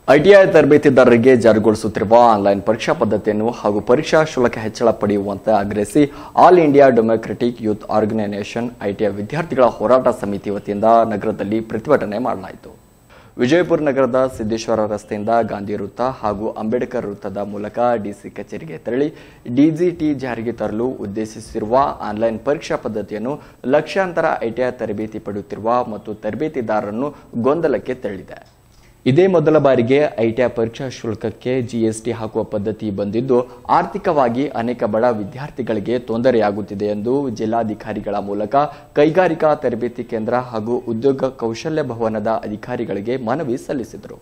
ITI ತರಬೇತಿದಾರರಿಗೆ ಜಾರಿಗೊಳಿಸುತ್ತಿರುವ online ಪರೀಕ್ಷಾ ಪದ್ಧತಿಯನ್ನು ಹಾಗೂ ಪರೀಕ್ಷಾ ಶುಲ್ಕ ಹೆಚ್ಚಳ ಪಡೆಯುವಂತೆ ಆಗ್ರಹಿಸಿ All India Democratic Youth Organisation ITI ವಿದ್ಯಾರ್ಥಿಗಳ ಹೋರಾಟ ಸಮಿತಿ ವತಿಯಿಂದ ನಗರದಲ್ಲಿ ಪ್ರತಿಭಟನೆ ಮಾಡಲಾಯಿತು ವಿಜಯಪುರ ನಗರದ ಸಿದ್ದೇಶ್ವರ ರಸ್ತೆಯಿಂದ ಗಾಂಧಿ ವೃತ್ತ ಹಾಗೂ ಅಂಬೇಡ್ಕರ್ ವೃತ್ತದ ಮೂಲಕ ಡಿಸಿ ಕಚೇರಿಗೆ ತೆರಳಿ ಡಿಜಿಟಿ ಜಾರಿಗೆ ತರಲು ಉದ್ದೇಶಿಸಿರುವ ಆನ್ಲೈನ್ ಪರೀಕ್ಷಾ ಪದ್ಧತಿಯನ್ನು ಲಕ್ಷಾಂತರ ಐಟಿಐ ತರಬೇತಿ ಪಡೆಯುತ್ತಿರುವ ಮತ್ತು ತರಬೇತಿದಾರರನ್ನು ಗೊಂದಲಕ್ಕೆ ತಳ್ಳಿದೆ ಇದೇ ಮೊದಲ ಬಾರಿಗೆ ಐಟಿಐ ಪರೀಕ್ಷಾ ಶುಲ್ಕಕ್ಕೆ ಜಿಎಸ್ಟಿ ಹಾಕುವ ಪದ್ಧತಿ ಬಂದಿದ್ದು ಆರ್ಥಿಕವಾಗಿ ಅನೇಕ ಬಡ ವಿದ್ಯಾರ್ಥಿಗಳಿಗೆ ತೊಂದರೆಯಾಗುತ್ತಿದೆ ಎಂದು ಜಿಲ್ಲಾಧಿಕಾರಿಗಳ ಮೂಲಕ ಕೈಗಾರಿಕಾ ತರಬೇತಿ ಕೇಂದ್ರ ಹಾಗೂ ಉದ್ಯೋಗ ಕೌಶಲ್ಯ ಭವನದ ಅಧಿಕಾರಿಗಳಿಗೆ ಮನವಿ ಸಲ್ಲಿಸಿದರು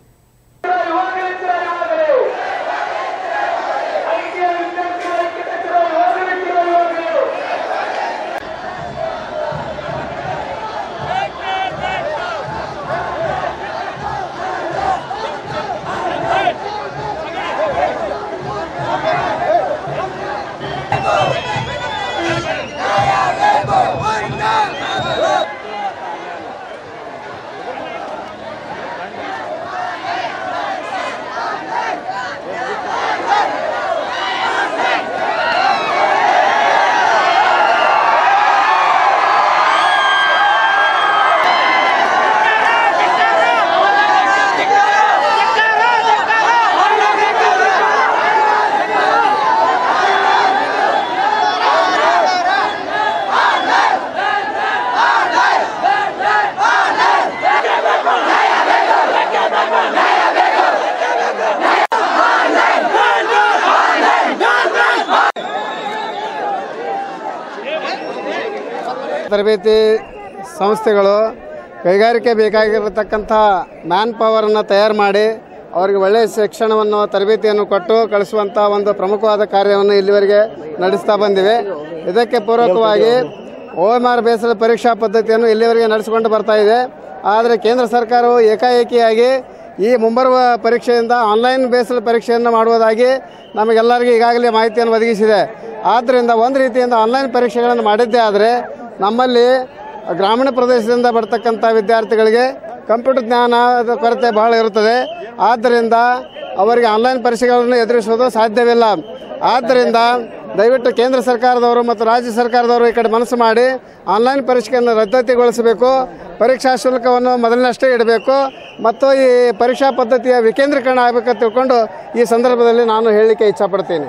ತರಬೇತಿ ಸಂಸ್ಥೆಗಳು ಕೈಗಾರಿಕೆ ಬೇಕಾಗಿರತಕ್ಕಂಥ ಮ್ಯಾನ್ ಪವರನ್ನು ತಯಾರು ಮಾಡಿ ಅವರಿಗೆ ಒಳ್ಳೆಯ ಶಿಕ್ಷಣವನ್ನು ತರಬೇತಿಯನ್ನು ಕೊಟ್ಟು ಕಳಿಸುವಂಥ ಒಂದು ಪ್ರಮುಖವಾದ ಕಾರ್ಯವನ್ನು ಇಲ್ಲಿವರೆಗೆ ನಡೆಸ್ತಾ ಬಂದಿವೆ ಇದಕ್ಕೆ ಪೂರಕವಾಗಿ ಓ ಎಮ್ ಆರ್ ಬೇಸದ ಪರೀಕ್ಷಾ ಪದ್ಧತಿಯನ್ನು ಇಲ್ಲಿವರೆಗೆ ನಡೆಸಿಕೊಂಡು ಬರ್ತಾ ಇದೆ ಆದರೆ ಕೇಂದ್ರ ಸರ್ಕಾರವು ಏಕಾಏಕಿಯಾಗಿ ಈ ಮುಂಬರುವ ಪರೀಕ್ಷೆಯಿಂದ ಆನ್ಲೈನ್ ಬೇಸ್ಡ್ ಪರೀಕ್ಷೆಯನ್ನು ಮಾಡುವುದಾಗಿ ನಮಗೆಲ್ಲರಿಗೂ ಈಗಾಗಲೇ ಮಾಹಿತಿಯನ್ನು ಒದಗಿಸಿದೆ ಆದ್ದರಿಂದ ಒಂದು ರೀತಿಯಿಂದ ಆನ್ಲೈನ್ ಪರೀಕ್ಷೆಗಳನ್ನು ಮಾಡಿದ್ದೇ ಆದರೆ ನಮ್ಮಲ್ಲಿ ಗ್ರಾಮೀಣ ಪ್ರದೇಶದಿಂದ ಬರ್ತಕ್ಕಂಥ ವಿದ್ಯಾರ್ಥಿಗಳಿಗೆ ಕಂಪ್ಯೂಟರ್ ಜ್ಞಾನದ ಕೊರತೆ ಬಹಳ ಇರುತ್ತದೆ ಆದ್ದರಿಂದ ಅವರಿಗೆ ಆನ್ಲೈನ್ ಪರೀಕ್ಷೆಗಳನ್ನು ಎದುರಿಸುವುದು ಸಾಧ್ಯವಿಲ್ಲ ಆದ್ದರಿಂದ ದಯವಿಟ್ಟು ಕೇಂದ್ರ ಸರ್ಕಾರದವರು ಮತ್ತು ರಾಜ್ಯ ಸರ್ಕಾರದವರು ಈ ಕಡೆ ಮನಸ್ಸು ಮಾಡಿ ಆನ್ಲೈನ್ ಪರೀಕ್ಷೆಯನ್ನು ರದ್ದತಿಗೊಳಿಸಬೇಕು ಪರೀಕ್ಷಾ ಶುಲ್ಕವನ್ನು ಮೊದಲಿನಷ್ಟೇ ಇಡಬೇಕು ಮತ್ತು ಈ ಪರೀಕ್ಷಾ ಪದ್ಧತಿಯ ವಿಕೇಂದ್ರೀಕರಣ ಆಗಬೇಕಂತ ತಿಳ್ಕೊಂಡು ಈ ಸಂದರ್ಭದಲ್ಲಿ ನಾನು ಹೇಳಲಿಕ್ಕೆ ಇಚ್ಛಪಡ್ತೀನಿ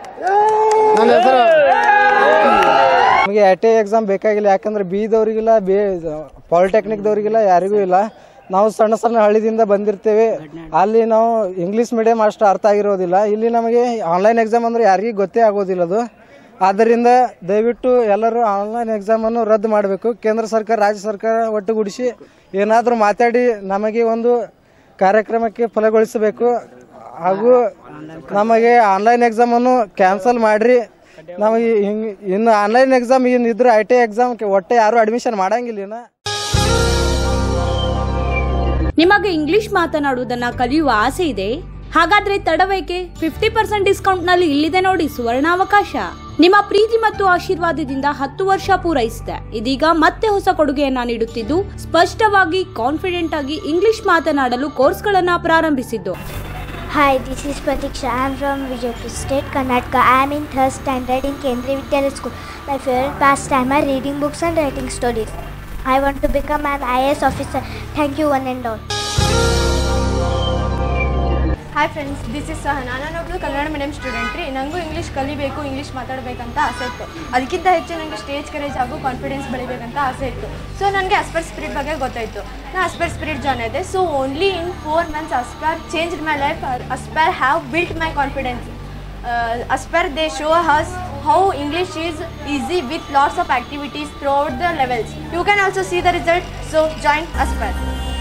ನನ್ನ ಹೆಸರು ನಮಗೆ ಐ ಟಿ ಐ ಎಕ್ಸಾಮ್ ಬೇಕಾಗಿಲ್ಲ ಯಾಕಂದ್ರೆ ಬಿದವ್ರಿಗಿಲ್ಲ ಬಿ ಪಾಲಿಟೆಕ್ನಿಕ್ದವ್ರಿಗಿಲ್ಲ ಯಾರಿಗೂ ಇಲ್ಲ ನಾವು ಸಣ್ಣ ಸಣ್ಣ ಹಳ್ಳಿದಿಂದ ಬಂದಿರ್ತೇವೆ ಅಲ್ಲಿ ನಾವು ಇಂಗ್ಲೀಷ್ ಮೀಡಿಯಂ ಅಷ್ಟು ಅರ್ಥ ಆಗಿರೋದಿಲ್ಲ ಇಲ್ಲಿ ನಮಗೆ ಆನ್ಲೈನ್ ಎಕ್ಸಾಮ್ ಅಂದ್ರೆ ಯಾರಿಗೂ ಗೊತ್ತೇ ಆಗೋದಿಲ್ಲ ಅದು ಆದ್ದರಿಂದ ದಯವಿಟ್ಟು ಎಲ್ಲರೂ ಆನ್ಲೈನ್ ಎಕ್ಸಾಮನ್ನು ರದ್ದು ಮಾಡಬೇಕು ಕೇಂದ್ರ ಸರ್ಕಾರ ರಾಜ್ಯ ಸರ್ಕಾರ ಒಟ್ಟುಗೂಡಿಸಿ ಏನಾದರೂ ಮಾತಾಡಿ ನಮಗೆ ಒಂದು ಕಾರ್ಯಕ್ರಮಕ್ಕೆ ಫಲಗೊಳಿಸಬೇಕು ಹಾಗೂ ನಮಗೆ ಆನ್ಲೈನ್ ಎಕ್ಸಾಮನ್ನು ಕ್ಯಾನ್ಸಲ್ ಮಾಡಿರಿ ನಮಗೆ ಹಿಂಗ್- ಇನ್ನು ಆನ್ಲೈನ್ ಎಕ್ಸಾಮ್ ಇನ್ನು ಇದ್ರೆ ಐ ಟಿ ಎಕ್ಸಾಮ್ ಒಟ್ಟೆ ಯಾರು ಅಡ್ಮಿಷನ್ ಮಾಡಂಗಿಲ್ಲ ಇನ್ನು ನಿಮಗೆ ಇಂಗ್ಲಿಷ್ ಮಾತನಾಡುವುದನ್ನ ಕಲಿಯುವ ಆಸೆ ಇದೆ ಹಾಗಾದ್ರೆ ತಡವೇಕೆ ಫಿಫ್ಟಿ ಪರ್ಸೆಂಟ್ ಡಿಸ್ಕೌಂಟ್ ನಲ್ಲಿ ಇಲ್ಲಿದೆ ನೋಡಿ ಸುವರ್ಣಾವಕಾಶ ನಿಮ್ಮ ಪ್ರೀತಿ ಮತ್ತು ಆಶೀರ್ವಾದದಿಂದ ಹತ್ತು ವರ್ಷ ಪೂರೈಸಿದೆ ಇದೀಗ ಮತ್ತೆ ಹೊಸ ಕೊಡುಗೆಯನ್ನ ನೀಡುತ್ತಿದ್ದು ಸ್ಪಷ್ಟವಾಗಿ ಕಾನ್ಫಿಡೆಂಟ್ ಆಗಿ ಇಂಗ್ಲಿಷ್ ಮಾತನಾಡಲು ಕೋರ್ಸ್ಗಳನ್ನ ಪ್ರಾರಂಭಿಸಿದ್ದು Hi, this is Pratiksha. I am from Vijaypur State, Karnataka. I am in third standard in Kendriya Vidyalaya School. My favorite pastime are reading books and writing stories. I want to become an IAS officer. Thank you, one and all. Hi friends this is Sahana ನಾನೊಬ್ಳು Kannada medium student ರೀ ನನಗೂ English ಕಲಿಬೇಕು English ಮಾತಾಡಬೇಕಂತ ಆಸೆ ಇತ್ತು ಅದಕ್ಕಿಂತ ಹೆಚ್ಚು ನನಗೆ stage courage ಹಾಗೂ ಕಾನ್ಫಿಡೆನ್ಸ್ ಬೆಳಿಬೇಕಂತ ಆಸೆ ಇತ್ತು ಸೊ ನನಗೆ ಅಸ್ಪರ್ ಸ್ಪಿರಿಟ್ ಬಗ್ಗೆ ಗೊತ್ತಾಯಿತು ನಾ ಅಸ್ಪರ್ ಸ್ಪಿರಿಟ್ ಜಾಯ್ನ್ ಆದೆ so only in four months Aspire change my life Aspire have built my confidence Aspire they show us how English is easy with lots of activities throughout the levels you can also see the result so join Aspire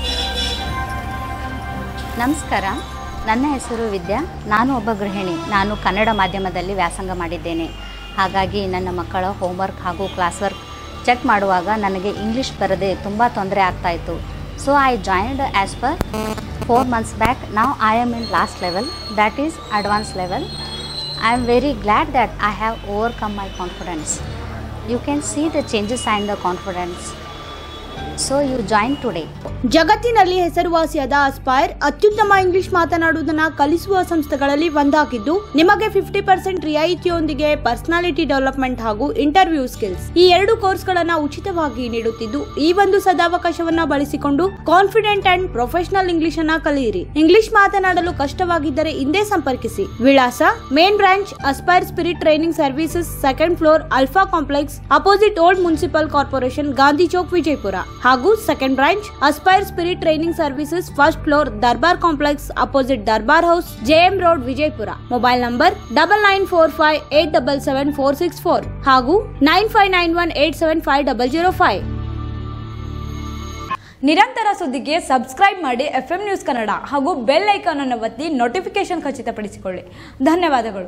ನಮಸ್ಕಾರ ನನ್ನ ಹೆಸರು ವಿದ್ಯಾ ನಾನು ಒಬ್ಬ ಗೃಹಿಣಿ ನಾನು ಕನ್ನಡ ಮಾಧ್ಯಮದಲ್ಲಿ ವ್ಯಾಸಂಗ ಮಾಡಿದ್ದೇನೆ ಹಾಗಾಗಿ ನನ್ನ ಮಕ್ಕಳ ಹೋಮ್ವರ್ಕ್ ಹಾಗೂ ಕ್ಲಾಸ್ ವರ್ಕ್ ಚೆಕ್ ಮಾಡುವಾಗ ನನಗೆ ಇಂಗ್ಲೀಷ್ ಬರದೆ ತುಂಬ ತೊಂದರೆ ಆಗ್ತಾಯಿತ್ತು so I joined Aspire four months back ನಾವು I am in last level that is advance level I am very glad that I have overcome my confidence you can see the changes and the confidence so you join today ಜಗತ್ತಿನಲ್ಲಿ ಹೆಸರುವಾಸಿಯಾದ aspire ಅತ್ಯುತ್ತಮ English ಮಾತನಾಡುವುದನ್ನ ಕಲಿಸುವ ಸಂಸ್ಥೆಗಳಲ್ಲಿ ಒಂದಾಗಿದ್ದು ನಿಮಗೆ fifty percent ರಿಯಾಯಿತಿಯೊಂದಿಗೆ personality development ಹಾಗೂ interview skills ಈ ಎರಡು ಕೋರ್ಸ್ಗಳನ್ನ ಉಚಿತವಾಗಿ ನೀಡುತ್ತಿದ್ದು ಈ ಒಂದು ಸದಾವಕಾಶವನ್ನ ಬಳಸಿಕೊಂಡು ಕಾನ್ಫಿಡೆಂಟ್ ಅಂಡ್ ಪ್ರೊಫೆಷನಲ್ ಇಂಗ್ಲಿಷ್ ಅನ್ನ ಕಲಿಯಿರಿ ಇಂಗ್ಲಿಷ್ ಮಾತನಾಡಲು ಕಷ್ಟವಾಗಿದ್ದರೆ ಹಿಂದೆ ಸಂಪರ್ಕಿಸಿ ವಿಳಾಸ main branch Aspire Spirit training services second floor Alpha complex opposite old municipal corporation Gandhi Chowk Vijayapura ಹಾಗೂ second branch Aspire Spirit training services first floor Darbar complex opposite Darbar house JM road Vijayapura mobile number double nine four five eight double seven four six four ಹಾಗೂ nine five nine one eight seven five double zero five ನಿರಂತರ ಸುದ್ದಿಗೆ subscribe ಮಾಡಿ F news Kannada ಹಾಗೂ bell icon ಅನ್ನು ಒತ್ತಿ notification ಖಚಿತಪಡಿಸಿಕೊಳ್ಳಿ ಧನ್ಯವಾದಗಳು